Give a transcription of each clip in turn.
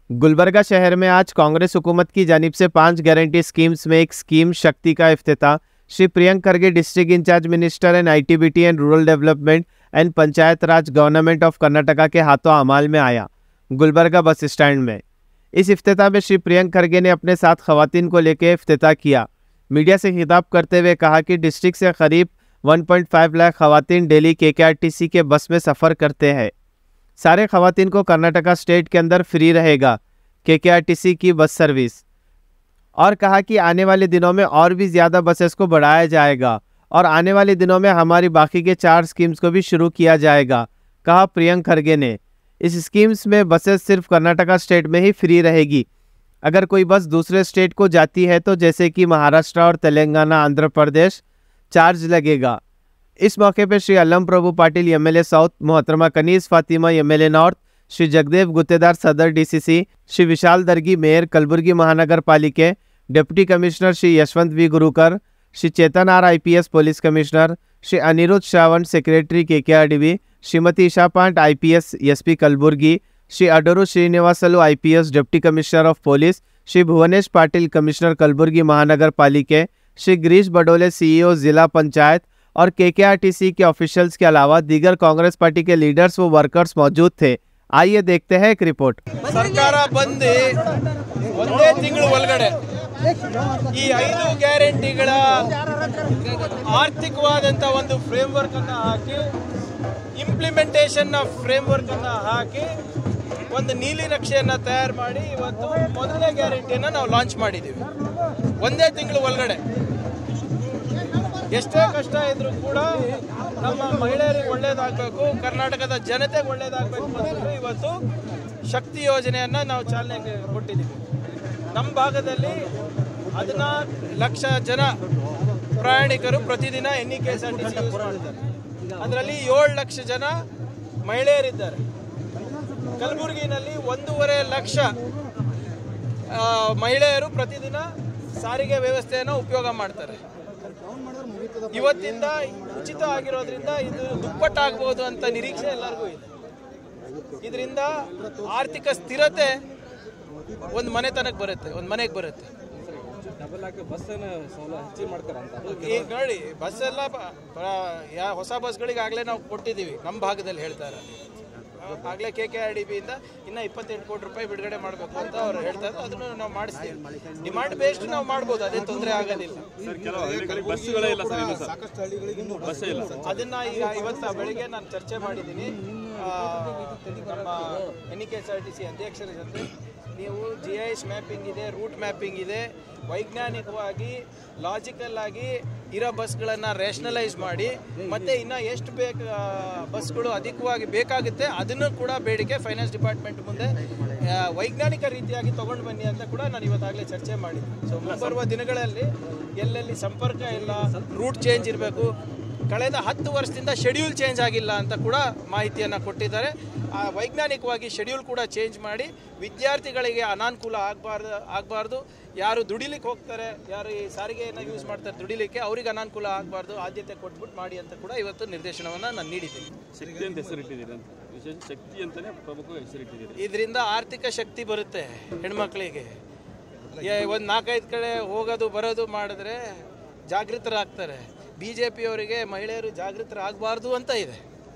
गुलबर्गा शहर में आज कांग्रेस हुकूमत की जानिब से पांच गारंटी स्कीम्स में एक स्कीम शक्ति का इफ्तिताह Shri Priyank Kharge district incharge minister and ITBT and rural development and Panchayat Raj government of Karnataka के हाथों अमाल में आया गुलबर्गा बस स्टैंड में इस इफ्तिताह में श्री प्रियंक खरगे ने अपने साथ खवतिन को लेकर इफ्तिताह किया मीडिया से खिताब करते हुए कहा कि डिस्ट्रिक्ट से करीब 1.5 लाख खवतिन डेली के के बस में सफ़र करते हैं सारे खवतिन को कर्नाटका स्टेट के अंदर फ्री रहेगा के की बस सर्विस और कहा कि आने वाले दिनों में और भी ज़्यादा बसेस को बढ़ाया जाएगा और आने वाले दिनों में हमारी बाकी के चार स्कीम्स को भी शुरू किया जाएगा कहा प्रियंक खरगे ने इस स्कीम्स में बसेस सिर्फ कर्नाटका स्टेट में ही फ्री रहेगी अगर कोई बस दूसरे स्टेट को जाती है तो जैसे कि महाराष्ट्र और तेलंगाना आंध्र प्रदेश चार्ज लगेगा इस मौके पर श्री अल्लम प्रभु पाटिल एमएलए साउथ मोहतरमा कनीस फातिमा एमएलए नॉर्थ श्री जगदेव गुत्तेदार सदर DCC Shri Vishal Dargi mayor Kalaburagi Mahanagara Palike deputy commissioner Shri Yashwant V Gurukar Shri Chetan R IPS police commissioner Shri Anirudh Shravan secretary K K R D Shrimati Isha Pant IPS SP Kalaburagi Shri Adooru Srinivasulu IPS deputy commissioner of police Shri Bhuvanesh Patil commissioner Kalaburagi Mahanagara Palike Shri Girish Badole CEO जिला पंचायत और केकेआरटीसी के ऑफिशियल्स के अलावा दीगर कांग्रेस पार्टी के लीडर्स व वर्कर्स मौजूद थे आइए देखते हैं एक रिपोर्ट ಸರ್ಕಾರ ಬಂದು ಒಂದೇ ತಿಂಗಳು ಒಳಗಡೆ ಈ ಐದು ಗ್ಯಾರಂಟಿಗಳ ಆರ್ಥಿಕವಾದಂಥ ಒಂದು ಫ್ರೇಮ್ವರ್ಕ್ ಅನ್ನ ಹಾಕಿ ಇಂಪ್ಲಿಮೆಂಟೇಷನ್ ಫ್ರೇಮ್ವರ್ಕ್ ಅನ್ನ ಹಾಕಿ ಒಂದು ನೀಲಿ ನಕ್ಷೆಯನ್ನ ತಯಾರು ಮಾಡಿ ಇವತ್ತು ಮೊದಲನೇ ಗ್ಯಾರಂಟಿಯನ್ನ ನಾವು ಲಾಂಚ್ ಮಾಡಿದ್ದೀವಿ ಒಂದೇ ತಿಂಗಳು ಒಳಗಡೆ ಎಷ್ಟೇ ಕಷ್ಟ ಇದ್ರೂ ಕೂಡ ನಮ್ಮ ಮಹಿಳೆಯರಿಗೆ ಒಳ್ಳೇದಾಗಬೇಕು ಕರ್ನಾಟಕದ ಜನತೆಗೆ ಒಳ್ಳೇದಾಗಬೇಕು ಅಂತಂದ್ರೆ ಇವತ್ತು ಶಕ್ತಿ ಯೋಜನೆಯನ್ನ ನಾವು ಚಾಲನೆ ಕೊಟ್ಟಿದ್ದೀವಿ ನಮ್ಮ ಭಾಗದಲ್ಲಿ ಹದಿನಾರು ಲಕ್ಷ ಜನ ಪ್ರಯಾಣಿಕರು ಪ್ರತಿದಿನ N E K S R T C use ಮಾಡ್ತಾರೆ ಅದರಲ್ಲಿ ಏಳು ಲಕ್ಷ ಜನ ಮಹಿಳೆಯರಿದ್ದಾರೆ ಕಲಬುರಗಿನಲ್ಲಿ ಒಂದೂವರೆ ಲಕ್ಷ ಆ, ಮಹಿಳೆಯರು ಪ್ರತಿದಿನ ಸಾರಿಗೆ ವ್ಯವಸ್ಥೆಯನ್ನು ಉಪಯೋಗ ಮಾಡ್ತಾರೆ ಇವತ್ತಿಂದ ಉಚಿತ ಆಗಿರೋದ್ರಿಂದ ಇದು ದುಪ್ಪಟ್ಟಾಗಬಹುದು ಅಂತ ನಿರೀಕ್ಷೆ ಎಲ್ಲರಿಗೂ ಇದೆ ಇದರಿಂದ ಆರ್ಥಿಕ ಸ್ಥಿರತೆ ಒಂದು ಮನೆತನಕ್ಕೆ ಬರುತ್ತೆ ಒಂದು ಮನೆಗೆ ಬರುತ್ತೆ ಈಗ ನೋಡಿ ಬಸ್ ಎಲ್ಲ ಬ- ಬ- ಯಾ ಹೊಸ ಬಸ್ಗಳಿಗೆ ಆಗಲೇ ನಾವು ಕೊಟ್ಟಿದ್ದೀವಿ ನಮ್ಮ ಭಾಗದಲ್ಲಿ ಹೇಳ್ತಾರೆ ಆಗಲೇ ಕೆ ಕೆ ಆರ್ ಡಿ ಬಿಯಿಂದ ಇನ್ನ ಇಪ್ಪತ್ತೆಂಟು ಕೋಟಿ ರೂಪಾಯಿ ಬಿಡುಗಡೆ ಮಾಡಬೇಕು ಅಂತ ಅವ್ರು ಹೇಳ್ತಾ ಇದ್ರು ಅದನ್ನು ನಾವು ಮಾಡಿಸ್ತೀವಿ ಡಿಮಾಂಡ್ ಬೇಸ್ಡ್ ನಾವು ಮಾಡ್ಬೋದು ಅದೇನು ತೊಂದರೆ ಆಗೋದಿಲ್ಲ ಅದನ್ನ ಈಗ ಇವತ್ತು ಬೆಳಿಗ್ಗೆ ನಾನು ಚರ್ಚೆ ಮಾಡಿದ್ದೀನಿ ಆ, ನಮ್ಮ N K S R T C ಅಧ್ಯಕ್ಷರ ಜೊತೆ ನೀವು ಜಿ ಐ ಎಸ್ ಮ್ಯಾಪಿಂಗ್ ಇದೆ ರೂಟ್ ಮ್ಯಾಪಿಂಗ್ ಇದೆ ವೈಜ್ಞಾನಿಕವಾಗಿ ಲಾಜಿಕಲ್ ಆಗಿ ಇರೋ ಬಸ್ಗಳನ್ನು ರೇಷನಲೈಸ್ ಮಾಡಿ ಮತ್ತೆ ಇನ್ನು ಎಷ್ಟು ಬೇಕು ಆ, ಬಸ್ಗಳು ಅಧಿಕವಾಗಿ ಬೇಕಾಗುತ್ತೆ ಅದನ್ನು ಕೂಡ ಬೇಡಿಕೆ ಫೈನಾನ್ಸ್ ಡಿಪಾರ್ಟ್ಮೆಂಟ್ ಮುಂದೆ ಆ, ವೈಜ್ಞಾನಿಕ ರೀತಿಯಾಗಿ ತಗೊಂಡು ಬನ್ನಿ ಅಂತ ಕೂಡ ನಾನು ಇವತ್ತಾಗಲೇ ಚರ್ಚೆ ಮಾಡಿದ್ದೆ ಸೊ ಮುಂಬರುವ ದಿನಗಳಲ್ಲಿ ಎಲ್ಲೆಲ್ಲಿ ಸಂಪರ್ಕ ಇಲ್ಲ ರೂಟ್ ಚೇಂಜ್ ಇರಬೇಕು ಕಳೆದ ಹತ್ತು ವರ್ಷದಿಂದ ಶೆಡ್ಯೂಲ್ ಚೇಂಜ್ ಆಗಿಲ್ಲ ಅಂತ ಕೂಡ ಮಾಹಿತಿಯನ್ನು ಕೊಟ್ಟಿದ್ದಾರೆ ಆ ವೈಜ್ಞಾನಿಕವಾಗಿ ಶೆಡ್ಯೂಲ್ ಕೂಡ ಚೇಂಜ್ ಮಾಡಿ ವಿದ್ಯಾರ್ಥಿಗಳಿಗೆ ಅನಾನುಕೂಲ ಆಗಬಾರ್ದು ಆಗಬಾರ್ದು ಯಾರು ದುಡಿಲಿಕ್ಕೆ ಹೋಗ್ತಾರೆ ಯಾರು ಈ ಸಾರಿಗೆಯನ್ನು ಯೂಸ್ ಮಾಡ್ತಾರೆ ದುಡಿಲಿಕ್ಕೆ ಅವ್ರಿಗೆ ಅನಾನುಕೂಲ ಆಗಬಾರ್ದು ಆದ್ಯತೆ ಕೊಟ್ಬಿಟ್ಟು ಮಾಡಿ ಅಂತ ಕೂಡ ಇವತ್ತು ನಿರ್ದೇಶನವನ್ನು ನಾನು ನೀಡಿದ್ದೀನಿ ಶಕ್ತಿ ಅಂತ ಹೆಸರಿಟ್ಟಿದ್ದೀರಿ ಅಂತ ವಿಶೇಷ ಶಕ್ತಿ ಅಂತಾನೆ ಪ್ರಮುಖ ಹೆಸರಿಟ್ಟಿದ್ದೀರಿ ಇದರಿಂದ ಆರ್ಥಿಕ ಶಕ್ತಿ ಬರುತ್ತೆ ಹೆಣ್ಮಕ್ಳಿಗೆ ಒಂದು ನಾಲ್ಕೈದು ಕಡೆ ಹೋಗೋದು ಬರೋದು ಮಾಡಿದ್ರೆ ಜಾಗೃತರಾಗ್ತಾರೆ ಬಿ ಜೆ ಪಿಯವರಿಗೆ ಮಹಿಳೆಯರು ಜಾಗೃತರಾಗಬಾರ್ದು ಅಂತ ಇದೆ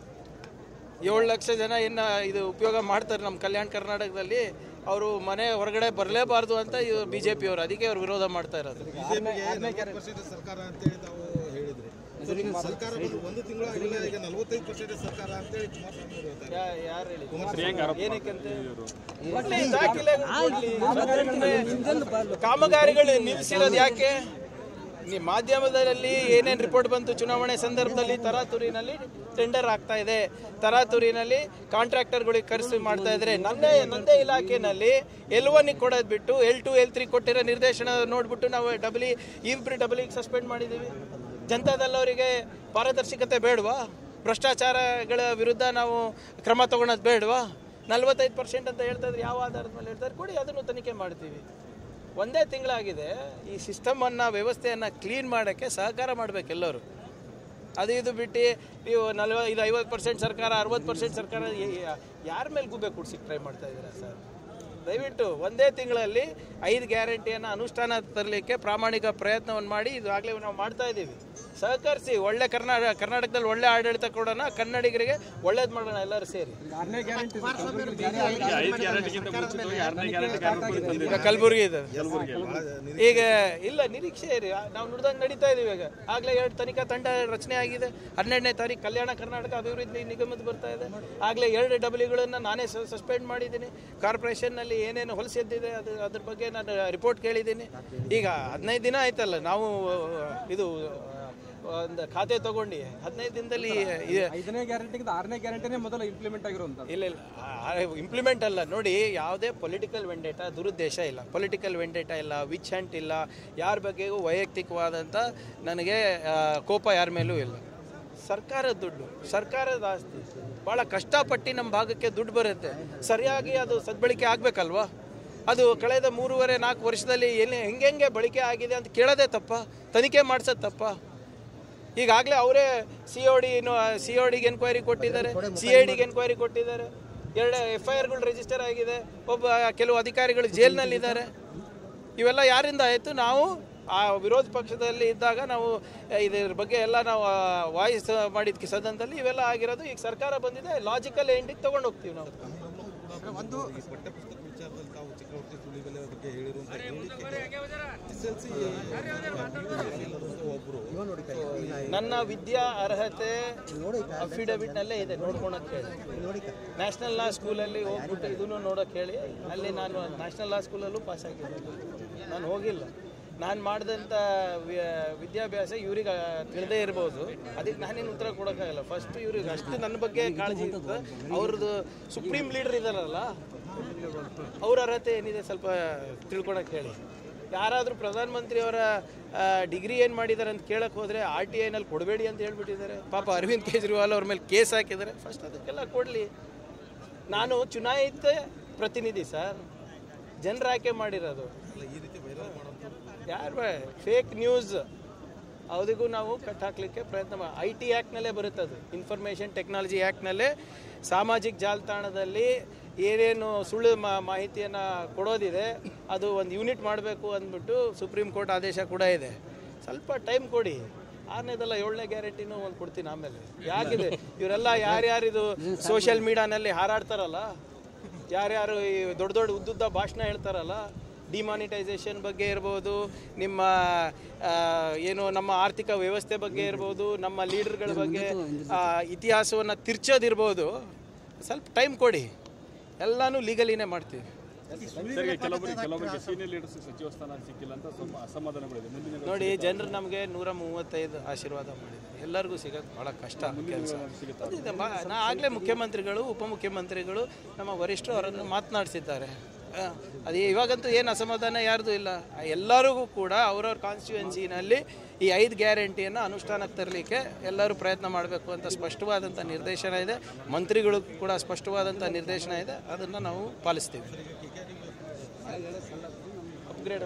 ಏಳು ಲಕ್ಷ ಜನ ಏನು ಇದು ಉಪಯೋಗ ಮಾಡ್ತಾರೆ ನಮ್ಮ ಕಲ್ಯಾಣ ಕರ್ನಾಟಕದಲ್ಲಿ ಅವರು ಮನೆ ಹೊರಗಡೆ ಬರಲೇಬಾರ್ದು ಅಂತ ಬಿ ಜೆ ಪಿಯವರು ಅದಕ್ಕೆ ಅವ್ರು ವಿರೋಧ ಮಾಡ್ತಾ ಇರೋದು ಪರ್ಸೆಂಟ್ ಸರ್ಕಾರ ಅಂತೇಳಿ ತಾವು ಹೇಳಿದ್ರಿ ಸೊ ನಿಮ್ಮ ಸರ್ಕಾರ ಬಂದು ಒಂದು ತಿಂಗಳು ಆಗಿಲ್ಲ ಈಗ ನಲವತ್ತೈದು ಪರ್ಸೆಂಟ್ ಸರ್ಕಾರ ಅಂತೇಳಿ ಕುಮಾರಸ್ವಾಮಿ ಅವರು ಹೇಳ್ತಾರೆ ಯಾ- ಯಾರು ಹೇಳಿ ಏನಕ್ಕಂತೆ ಕೊಡ್ಲಿ, ದಾಖಲೆಗಳು ಕೊಡ್ಲಿ. ಕಾಮಗಾರಿಗಳು ನಿಲ್ಲಿಸಿರೋದು ಯಾಕೆ ನೀವು ಮಾಧ್ಯಮದಲ್ಲಿ ಏನೇನು ರಿಪೋರ್ಟ್ ಬಂತು ಚುನಾವಣೆ ಸಂದರ್ಭದಲ್ಲಿ ತರಾತುರಿನಲ್ಲಿ ಟೆಂಡರ್ ಆಗ್ತಾ ಇದೆ ತರಾತುರಿನಲ್ಲಿ ಕಾಂಟ್ರಾಕ್ಟರ್ಗಳಿಗೆ ಕರೆಸಿ ಮಾಡ್ತಾ ಇದ್ದಾರೆ ನನ್ನೇ ನನ್ನದೇ ಇಲಾಖೆನಲ್ಲಿ ಎಲ್ ಒನ್ಗೆ ಕೊಡೋದು ಬಿಟ್ಟು ಎಲ್ ಟು ಎಲ್ ತ್ರೀ ಕೊಟ್ಟಿರೋ ನಿರ್ದೇಶನ ನೋಡ್ಬಿಟ್ಟು ನಾವು ಡಬ್ಲಿ ಇಬ್ರು ಡಬ್ಲಿಗೆ ಸಸ್ಪೆಂಡ್ ಮಾಡಿದ್ದೀವಿ ಜನತಾದಲ್ಲವರಿಗೆ ಪಾರದರ್ಶಕತೆ ಬೇಡವಾ ಭ್ರಷ್ಟಾಚಾರಗಳ ವಿರುದ್ಧ ನಾವು ಕ್ರಮ ತಗೊಳೋದು ಬೇಡವಾ ನಲ್ವತ್ತೈದು ಪರ್ಸೆಂಟ್ ಅಂತ ಹೇಳ್ತಾ ಇದ್ರೆ ಯಾವ ಆಧಾರದ ಮೇಲೆ ಹೇಳ್ತಾರೆ ಕೊಡಿ ಅದನ್ನು ತನಿಖೆ ಮಾಡ್ತೀವಿ ಒಂದೇ ತಿಂಗಳಾಗಿದೆ ಈ ಸಿಸ್ಟಮನ್ನು ವ್ಯವಸ್ಥೆಯನ್ನು ಕ್ಲೀನ್ ಮಾಡೋಕ್ಕೆ ಸಹಕಾರ ಮಾಡಬೇಕು ಎಲ್ಲರೂ ಅದು ಇದು ಬಿಟ್ಟು ನೀವು ನಲ್ವ ಇದು ಐವತ್ತು ಪರ್ಸೆಂಟ್ ಸರ್ಕಾರ ಅರವತ್ತು ಪರ್ಸೆಂಟ್ ಸರ್ಕಾರ ಯಾರ ಮೇಲೆ ಗುಬ್ಬೆ ಕೂಡ್ಸಿಕ್ಕೆ ಟ್ರೈ ಮಾಡ್ತಾ ಇದ್ದೀರಾ ಸರ್ ದಯವಿಟ್ಟು ಒಂದೇ ತಿಂಗಳಲ್ಲಿ ಐದು ಗ್ಯಾರಂಟಿಯನ್ನು ಅನುಷ್ಠಾನ ತರಲಿಕ್ಕೆ ಪ್ರಾಮಾಣಿಕ ಪ್ರಯತ್ನವನ್ನು ಮಾಡಿ ಇದಾಗಲೇ ನಾವು ಮಾಡ್ತಾ ಇದ್ದೀವಿ ಸಹಕರಿಸಿ ಒಳ್ಳೆ ಕರ್ನಾಟಕ ಕರ್ನಾಟಕದಲ್ಲಿ ಒಳ್ಳೆ ಆಡಳಿತ ಕೊಡೋಣ ಕನ್ನಡಿಗರಿಗೆ ಒಳ್ಳೇದು ಮಾಡೋಣ ಎಲ್ಲರೂ ಸೇರಿ ಈಗ ಐದು ಗ್ಯಾರಂಟಿಗಿಂತ ಮುಂಚಿತವಾಗಿ ಆರನೇ ಗ್ಯಾರಂಟಿ ಕಾರ್ಯಕ್ರಮ ತಂದಿದೆ ಈಗ ಕಲಬುರಗಿ ಇದೆ ಕಲಬುರಗಿ ಈಗ ಇಲ್ಲ ನಿರೀಕ್ಷೆ ಇರಿ ನಾವು ನುಡ್ದಂಗೆ ನಡೀತಾ ಇದೀವಿ ಈಗ ಆಗ್ಲೇ ಎರಡು ತನಿಖಾ ತಂಡ ರಚನೆ ಆಗಿದೆ ಹನ್ನೆರಡನೇ ತಾರೀಕು ಕಲ್ಯಾಣ ಕರ್ನಾಟಕ ಅಭಿವೃದ್ಧಿ ನಿಗಮದ ಬರ್ತಾ ಇದೆ ಆಗ್ಲೇ ಎರಡು ಡಬ್ಲ್ಯೂಗಳನ್ನು ನಾನೇ ಸಸ್ಪೆಂಡ್ ಮಾಡಿದ್ದೀನಿ ಕಾರ್ಪೊರೇಷನ್ನಲ್ಲಿ ಏನೇನು ಹೊಲಸೆದ್ದಿದೆ ಅದು ಅದ್ರ ಬಗ್ಗೆ ನಾನು ರಿಪೋರ್ಟ್ ಕೇಳಿದ್ದೀನಿ ಈಗ ಹದಿನೈದು ದಿನ ಆಯ್ತಲ್ಲ ನಾವು ಇದು ಒಂದು ಖಾತೆ ತಗೊಂಡು ಹದಿನೈದು ದಿನದಲ್ಲಿ ಈ- ಐದನೇ ಗ್ಯಾರಂಟಿಗಿಂತ ಆರನೇ ಗ್ಯಾರಂಟಿನೇ ಮೊದಲು ಇಂಪ್ಲಿಮೆಂಟ್ ಆಗಿರುವಂಥದ್ದು ಇಲ್ಲ ಇಲ್ಲ ಇಂಪ್ಲಿಮೆಂಟ್ ಅಲ್ಲ ನೋಡಿ ಯಾವುದೇ ಪೊಲಿಟಿಕಲ್ ವೆಂಡೇಟ ದುರುದ್ದೇಶ ಇಲ್ಲ ಪೊಲಿಟಿಕಲ್ ವೆಂಡೇಟ ಇಲ್ಲ ವಿಚ್ ಹಂಟ್ ಇಲ್ಲ ಯಾರ ಬಗ್ಗೆಗೂ ವೈಯಕ್ತಿಕವಾದಂಥ ನನಗೆ ಆ, ಕೋಪ ಯಾರ ಮೇಲೂ ಇಲ್ಲ ಸರ್ಕಾರದ ದುಡ್ಡು ಸರ್ಕಾರದ ಆಸ್ತಿ ಭಾಳ ಕಷ್ಟಪಟ್ಟು ನಮ್ಮ ಭಾಗಕ್ಕೆ ದುಡ್ಡು ಬರುತ್ತೆ ಸರಿಯಾಗಿ ಅದು ಸದ್ಬಳಕೆ ಆಗಬೇಕಲ್ವಾ ಅದು ಕಳೆದ ಮೂರುವರೆ ನಾಲ್ಕು ವರ್ಷದಲ್ಲಿ ಎಲ್ಲಿ ಹೆಂಗೆ ಬಳಕೆ ಆಗಿದೆ ಅಂತ ಕೇಳೋದೇ ತಪ್ಪ ತನಿಖೆ ಮಾಡಿಸೋದು ತಪ್ಪ ಈಗಾಗಲೇ ಅವರೇ C O D C O ಡಿಗೆ ಎನ್ಕ್ವೈರಿ ಕೊಟ್ಟಿದ್ದಾರೆ ಸಿ ಐ ಡಿಗೆ ಎನ್ಕ್ವೈರಿ ಕೊಟ್ಟಿದ್ದಾರೆ ಎರಡು ಎಫ್ ಐ ಆರ್ಗಳು ರಿಜಿಸ್ಟರ್ ಆಗಿದೆ ಒಬ್ಬ ಕೆಲವು ಅಧಿಕಾರಿಗಳು ಜೈಲ್ನಲ್ಲಿದ್ದಾರೆ ಇವೆಲ್ಲ ಯಾರಿಂದ ಆಯಿತು ನಾವು ಆ ವಿರೋಧ ಪಕ್ಷದಲ್ಲಿ ಇದ್ದಾಗ ನಾವು ಇದ್ರ ಬಗ್ಗೆ ಎಲ್ಲ ನಾವು ವಾಯ್ಸ್ ಮಾಡಿದ ಸದನದಲ್ಲಿ ಇವೆಲ್ಲ ಆಗಿರೋದು ಈಗ ಸರ್ಕಾರ ಬಂದಿದೆ ಲಾಜಿಕಲ್ ಎಂಡಿಗೆ ತೊಗೊಂಡು ಹೋಗ್ತೀವಿ ನಾವು ಒಂದು ಈ ಪಠ್ಯಪುಸ್ತಕ ವಿಚಾರದಲ್ಲಿ ತಾವು ಚಕ್ರವರ್ತಿ ಸುಳಿಬೆಲೆ ಬಗ್ಗೆ ಹೇಳಿರುವಂತ ಎಸ್ ಎಲ್ ಸಿ ಒಬ್ರು ನನ್ನ ವಿದ್ಯಾ ಅರ್ಹತೆ ಅಫಿಡವಿಟ್ ನಲ್ಲೇ ಇದೆ ನೋಡ್ಕೊಳಕ್ ಹೇಳಿ ನ್ಯಾಷನಲ್ ಲಾ ಸ್ಕೂಲಲ್ಲಿ ಹೋಗ್ಬಿಟ್ಟು ಇದನ್ನು ನೋಡೋಕೆ ಹೇಳಿ ಅಲ್ಲಿ ನಾನು ನ್ಯಾಷನಲ್ ಲಾ ಸ್ಕೂಲಲ್ಲೂ ಪಾಸ್ ಆಗಿದ್ದೆ ನಾನು ಹೋಗಿಲ್ಲ ನಾನು ಮಾಡಿದಂಥ ವಿದ್ಯಾಭ್ಯಾಸ ಇವ್ರಿಗೆ ತಿಳಿದೇ ಇರ್ಬೋದು ಅದಕ್ಕೆ ನಾನೇನು ಉತ್ತರ ಕೊಡೋಕ್ಕಾಗಲ್ಲ ಫಸ್ಟ್ ಇವ್ರಿಗೆ ಅಷ್ಟು ನನ್ನ ಬಗ್ಗೆ ಕಾಳಜಿ ಇರ್ತದೆ ಅವ್ರದ್ದು ಸುಪ್ರೀಂ ಲೀಡರ್ ಇದಾರಲ್ಲ ಅವ್ರ ಅರ್ಹತೆ ಏನಿದೆ ಸ್ವಲ್ಪ ತಿಳ್ಕೊಳಕ್ಕೆ ಹೇಳಿ ಯಾರಾದರೂ ಪ್ರಧಾನಮಂತ್ರಿಯವರ ಡಿಗ್ರಿ ಏನು ಮಾಡಿದ್ದಾರೆ ಅಂತ ಕೇಳಕ್ಕೆ ಹೋದರೆ ಆರ್ ಟಿ ಐನಲ್ಲಿ ಕೊಡಬೇಡಿ ಅಂತ ಹೇಳ್ಬಿಟ್ಟಿದ್ದಾರೆ ಪಾಪ ಅರವಿಂದ್ ಕೇಜ್ರಿವಾಲ್ ಅವ್ರ ಮೇಲೆ ಕೇಸ್ ಹಾಕಿದ್ದಾರೆ ಫಸ್ಟ್ ಅದಕ್ಕೆಲ್ಲ ಕೊಡಲಿ ನಾನು ಚುನಾಯಿತ ಪ್ರತಿನಿಧಿ ಸರ್ ಜನರ ಆಯ್ಕೆ ಮಾಡಿರೋದು ಯಾರು ಫೇಕ್ ನ್ಯೂಸ್ ಅವರಿಗೂ ನಾವು ಕಟ್ ಹಾಕ್ಲಿಕ್ಕೆ ಪ್ರಯತ್ನ ಮಾಡಿ ಐ ಟಿ ಆ್ಯಕ್ಟ್ನಲ್ಲೇ ಬರುತ್ತೆ ಅದು ಇನ್ಫಾರ್ಮೇಷನ್ ಟೆಕ್ನಾಲಜಿ ಆ್ಯಕ್ಟ್ನಲ್ಲೇ ಸಾಮಾಜಿಕ ಜಾಲತಾಣದಲ್ಲಿ ಏನೇನು ಸುಳ್ಳು ಮಾ ಮಾಹಿತಿಯನ್ನು ಕೊಡೋದಿದೆ ಅದು ಒಂದು ಯೂನಿಟ್ ಮಾಡಬೇಕು ಅಂದ್ಬಿಟ್ಟು ಸುಪ್ರೀಂ ಕೋರ್ಟ್ ಆದೇಶ ಕೂಡ ಇದೆ ಸ್ವಲ್ಪ ಟೈಮ್ ಕೊಡಿ ಆರನೇದಲ್ಲ ಏಳನೇ ಗ್ಯಾರಂಟಿನೂ ಒಂದು ಕೊಡ್ತೀನಿ ಆಮೇಲೆ ಯಾಕಿದೆ ಇವರೆಲ್ಲ ಯಾರ್ಯಾರಿದು ಸೋಷಿಯಲ್ ಮೀಡಿಯಾನಲ್ಲಿ ಹಾರಾಡ್ತಾರಲ್ಲ ಯಾರ್ಯಾರು ಈ ದೊಡ್ಡ ದೊಡ್ಡ ಉದ್ದುದ್ದ ಭಾಷಣ ಹೇಳ್ತಾರಲ್ಲ ಡಿಮಾನಿಟೈಸೇಷನ್ ಬಗ್ಗೆ ಇರ್ಬೋದು ನಿಮ್ಮ ಆ, ಏನು ನಮ್ಮ ಆರ್ಥಿಕ ವ್ಯವಸ್ಥೆ ಬಗ್ಗೆ ಇರ್ಬೋದು ನಮ್ಮ ಲೀಡರ್ಗಳ ಬಗ್ಗೆ ಇತಿಹಾಸವನ್ನು ತಿರ್ಚೋದಿರ್ಬೋದು ಸ್ವಲ್ಪ ಟೈಮ್ ಕೊಡಿ ಎಲ್ಲನೂ ಲೀಗಲಿನೇ ಮಾಡ್ತೀವಿ ಸರಿಗೆ ಕೆಲವರಿಗೆ ಕೆಲವರಿಗೆ ಸೀನಿಯರ್ ಲೀಡರ್ಸ್ ಸಚಿವ ಸ್ಥಾನ ಸಿಕ್ಕಿಲ್ಲ ಅಂತ ಸ್ವಲ್ಪ ಅಸಮಾಧಾನಗಳಿದೆ ಮುಂದಿನ ದಿನ ನೋಡಿ ಜನರು ನಮಗೆ ನೂರ ಮೂವತ್ತೈದು ಆಶೀರ್ವಾದ ಮಾಡಿದ್ರು ಎಲ್ಲರಿಗೂ ಸಿಗೋದು ಭಾಳ ಕಷ್ಟ ಕೆಲಸ ಇದೆ ಬಾ- ನಾ ಆಗಲೇ ಮುಖ್ಯಮಂತ್ರಿಗಳು ಉಪಮುಖ್ಯಮಂತ್ರಿಗಳು ನಮ್ಮ ವರಿಷ್ಠರು ಅವರನ್ನು ಮಾತನಾಡಿಸಿದ್ದಾರೆ ಆ, ಅದು ಇವಾಗಂತೂ ಏನು ಅಸಮಾಧಾನ ಯಾರ್ದು ಇಲ್ಲ ಎಲ್ಲರಿಗೂ ಕೂಡ ಅವ್ರವ್ರ ಕಾನ್ಸ್ಟಿಟ್ಯೂಯೆನ್ಸಿನಲ್ಲಿ ಈ ಐದು ಗ್ಯಾರಂಟಿಯನ್ನು ಅನುಷ್ಠಾನಕ್ಕೆ ತರಲಿಕ್ಕೆ ಎಲ್ಲರೂ ಪ್ರಯತ್ನ ಮಾಡಬೇಕು ಅಂತ ಸ್ಪಷ್ಟವಾದಂಥ ನಿರ್ದೇಶನ ಇದೆ ಮಂತ್ರಿಗಳು ಕೂಡ ಸ್ಪಷ್ಟವಾದಂಥ ನಿರ್ದೇಶನ ಇದೆ ಅದನ್ನು ನಾವು ಪಾಲಿಸ್ತೀವಿ ಅಪ್ಗ್ರೇಡ್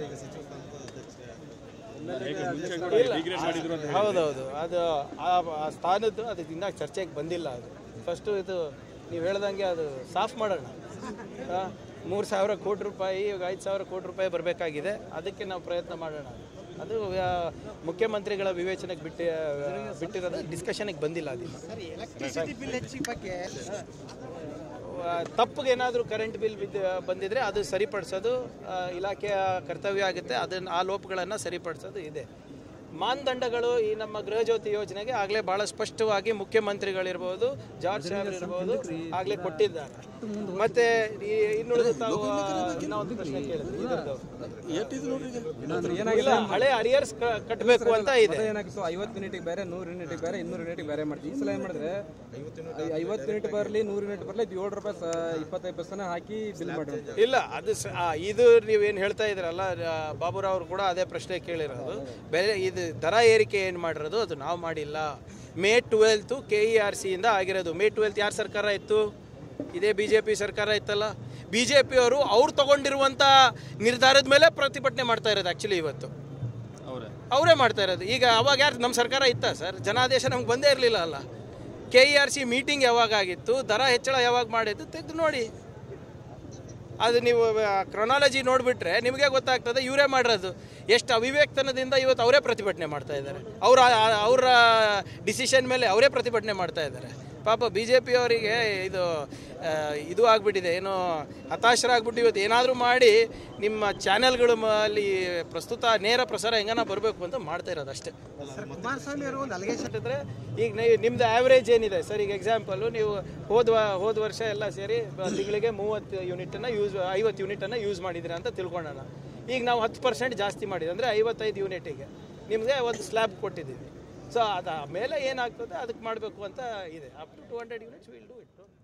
ಹೇಗೆ ಮುಂಚೆ ಕೂಡ ಡಿಗ್ರೇಡ್ ಮಾಡಿದ್ರು ಅಂತ ಹೌದೌದು ಅದು ಆ ಆ ಸ್ಥಾನದ್ದು ಅದು ಇನ್ನೂ ಚರ್ಚೆಗೆ ಬಂದಿಲ್ಲ ಅದು ಫಸ್ಟು ಇದು ನೀವು ಹೇಳ್ದಂಗೆ ಅದು ಸಾಫ್ ಮಾಡೋಣ ಮೂರು ಸಾವಿರ ಕೋಟಿ ರೂಪಾಯಿ ಇವಾಗ ಐದು ಸಾವಿರ ಕೋಟಿ ರೂಪಾಯಿ ಬರಬೇಕಾಗಿದೆ ಅದಕ್ಕೆ ನಾವು ಪ್ರಯತ್ನ ಮಾಡೋಣ ಅದು ಆ, ಮುಖ್ಯಮಂತ್ರಿಗಳ ವಿವೇಚನೆಗೆ ಬಿಟ್ಟು ಬಿಟ್ಟಿರೋದು ಡಿಸ್ಕಷನ್ಗೆ ಬಂದಿಲ್ಲ ಅದು ತಪ್ಪಿಗೆ ಏನಾದರೂ ಕರೆಂಟ್ ಬಿಲ್ ಬಿದ್ದು ಬಂದಿದ್ರೆ ಅದು ಸರಿಪಡಿಸೋದು ಆ, ಇಲಾಖೆಯ ಕರ್ತವ್ಯ ಆಗುತ್ತೆ ಅದನ್ನು ಆ ಲೋಪಗಳನ್ನು ಸರಿಪಡಿಸೋದು ಇದೆ ಮಾನದಂಡಗಳು ಈ ನಮ್ಮ ಗೃಹ ಜ್ಯೋತಿ ಯೋಜನೆಗೆ ಆಗಲೇ ಭಾಳ ಸ್ಪಷ್ಟವಾಗಿ ಮುಖ್ಯಮಂತ್ರಿಗಳಿರ್ಬೋದು ಜಾರ್ಜ್ ಸಾಹೇಬ್ ಇರ್ಬೋದು ಆಗಲೇ ಕೊಟ್ಟಿದ್ದಾರೆ ಮತ್ತೆ ಈ ಇನ್ನುಳಿದ ತಾವು ಇನ್ನೊಂದು ಪ್ರಶ್ನೆ ಕೇಳಿದ್ರಿ ಇದ್ರದ್ದು. ಇಲ್ಲ ಹಳೆ ಅರಿಯರ್ಸ್ ಕಟ್ಟಬೇಕು ಅಂತ ಇದೆ ಏನಾಗಿತ್ತು ಐವತ್ತು ಯೂನಿಟಿಗೆ ಬೇರೆ ನೂರು ಯೂನಿಟಿಗೆ ಬೇರೆ ಇನ್ನೂರು ಯೂನಿಟಿಗೆ ಬೇರೆ ಮಾಡ್ತೀವಿ ಈ ಸಲ ಏನು ಮಾಡಿದ್ರೆ ಐವತ್ತು ಯೂನಿಟ್ ಬರಲಿ ನೂರು ಯೂನಿಟ್ ಬರಲಿ ಇದು ಏಳು ರೂಪಾಯಿ ಸ- ಇಪ್ಪತ್ತೈದು ಪೈಸನ ಹಾಕಿ ಬಿಲ್ ಮಾಡಿ ಇಲ್ಲ ಅದು ಸ- ಆ, ಇದು ನೀವೇನು ಹೇಳ್ತಾ ಇದ್ರಲ್ಲ ಆ, ಬಾಬುರಾವ್ ಅವರು ಕೂಡ ಅದೇ ಪ್ರಶ್ನೆ ಕೇಳಿರೋದು ಬೆಲೆ ಇದು ದರ ಏರಿಕೆ ಏನು ಮಾಡಿರೋದು ಅದು ನಾವು ಮಾಡಿಲ್ಲ May twelfth K E R ಸಿಯಿಂದ ಆಗಿರೋದು ಮೇ ಟ್ವೆಲ್ತ್ ಯಾರ ಸರ್ಕಾರ ಇತ್ತು ಇದೇ ಬಿ ಜೆ ಪಿ ಸರ್ಕಾರ ಇತ್ತಲ್ಲ ಬಿ ಜೆ ಪಿಯವರು ಅವ್ರು ತಗೊಂಡಿರುವಂಥ ನಿರ್ಧಾರದ ಮೇಲೆ ಪ್ರತಿಭಟನೆ ಮಾಡ್ತಾ ಇರೋದು ಆ್ಯಕ್ಚುಲಿ ಇವತ್ತು ಅವರೇ ಅವರೇ ಮಾಡ್ತಾ ಇರೋದು ಈಗ ಅವಾಗ ಯಾರು ನಮ್ಮ ಸರ್ಕಾರ ಇತ್ತ ಸರ್ ಜನಾದೇಶ ನಮ್ಗೆ ಬಂದೇ ಇರಲಿಲ್ಲ ಅಲ್ಲ K E R C meeting ಯಾವಾಗ ಆಗಿತ್ತು ದರ ಹೆಚ್ಚಳ ಯಾವಾಗ ಮಾಡಿದ್ದು ತೆಗೆದು ನೋಡಿ ಅದು ನೀವು ಕ್ರೊನಾಲಜಿ ನೋಡಿಬಿಟ್ರೆ ನಿಮಗೆ ಗೊತ್ತಾಗ್ತದೆ ಇವರೇ ಮಾಡಿರೋದು ಎಷ್ಟು ಅವಿವೇಕ್ತನದಿಂದ ಇವತ್ತು ಅವರೇ ಪ್ರತಿಭಟನೆ ಮಾಡ್ತಾ ಇದ್ದಾರೆ ಅವರ ಅವರ ಡಿಸಿಷನ್ ಮೇಲೆ ಅವರೇ ಪ್ರತಿಭಟನೆ ಮಾಡ್ತಾ ಇದ್ದಾರೆ ಪಾಪ ಬಿ ಜೆ ಪಿಯವರಿಗೆ ಇದು ಆ, ಇದು ಆಗ್ಬಿಟ್ಟಿದೆ ಏನು ಹತಾಶರಾಗ್ಬಿಟ್ಟು ಇವತ್ತು ಏನಾದರೂ ಮಾಡಿ ನಿಮ್ಮ ಚಾನೆಲ್ಗಳು ಅಲ್ಲಿ ಪ್ರಸ್ತುತ ನೇರ ಪ್ರಸಾರ ಹೆಂಗನ ಬರಬೇಕು ಅಂತ ಮಾಡ್ತಾ ಇರೋದು ಅಷ್ಟೇ ಕುಮಾರಸ್ವಾಮಿ ಅವರು ಒಂದು ಅಲಿಗೇಷನ್ ಅಂತಂದ್ರೆ ಈಗ ನೀವು ನಿಮ್ದು ಆವ್ರೇಜ್ ಏನಿದೆ ಸರ್ ಈಗ ಎಕ್ಸಾಂಪಲ್ ನೀವು ಹೋದ ವ- ಹೋದ ವರ್ಷ ಎಲ್ಲ ಸೇರಿ ಬ- ತಿಂಗಳಿಗೆ ಮೂವತ್ತು ಯೂನಿಟನ್ನು ಯೂಸ್ ಐವತ್ತು ಯೂನಿಟನ್ನು ಯೂಸ್ ಮಾಡಿದ್ದೀರಾ ಅಂತ ತಿಳ್ಕೊಳ್ಳೋಣ ಈಗ ನಾವು ಹತ್ತು ಪರ್ಸೆಂಟ್ ಜಾಸ್ತಿ ಮಾಡಿದ್ವಿ ಅಂದರೆ ಐವತ್ತೈದು ಯೂನಿಟಿಗೆ ನಿಮಗೆ ಒಂದು ಸ್ಲ್ಯಾಬ್ ಕೊಟ್ಟಿದ್ದೀವಿ ಸೊ ಅದು ಮೇಲೆ ಏನಾಗ್ತದೆ ಅದಕ್ಕೆ ಮಾಡಬೇಕು ಅಂತ ಇದೆ up to two hundred units will do it